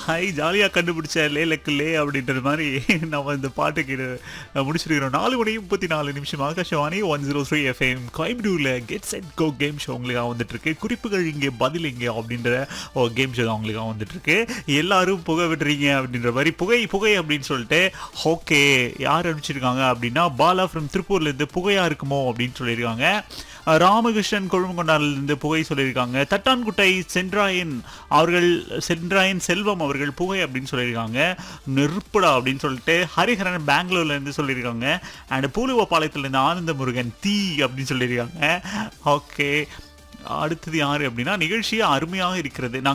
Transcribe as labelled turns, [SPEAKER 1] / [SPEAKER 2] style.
[SPEAKER 1] high ஜாலியாக கண்டுபிடிச்ச லே luck லே அப்படின்ற மாதிரி நம்ம இந்த பாட்டு கேட்டு முடிச்சிருக்கிறோம் நாலு மணி முப்பத்தி நாலு நிமிஷம் Akashvani one zero three FM கோயம்புத்தூரில் get set go game show உங்களுக்காக வந்துட்டு இருக்கு குறிப்புகள் இங்கே பதில் இங்கே அப்படின்ற ஒரு கேம் ஷோ தான் உங்களுக்காக வந்துட்டு இருக்கு எல்லாரும் புகை விடுறீங்க அப்படின்ற மாதிரி புகை புகை அப்படின்னு சொல்லிட்டு ஓகே யார் அனுப்பிச்சிருக்காங்க அப்படின்னா பாலா ஃப்ரம் திருப்பூர்லேருந்து புகையா இருக்குமோ அப்படின்னு சொல்லியிருக்காங்க ராமகிருஷ்ணன் கொழும்புகொண்டாலிருந்து புகை சொல்லியிருக்காங்க தட்டான்குட்டை சென்றாயன் அவர்கள் சென்றாயன் செல்வம் அவர்கள் புகை அப்படின்னு சொல்லியிருக்காங்க நெருப்புடா அப்படின்னு சொல்லிட்டு ஹரிஹரன் பெங்களூர்ல இருந்து சொல்லியிருக்காங்க அண்ட் பூலுவப்பாளையத்துலேருந்து ஆனந்த முருகன் தீ அப்படின்னு சொல்லியிருக்காங்க ஓகே அடுத்தது யாரு அப்படின்னா நிகழ்ச்சியே அருமையாக இருக்கிறது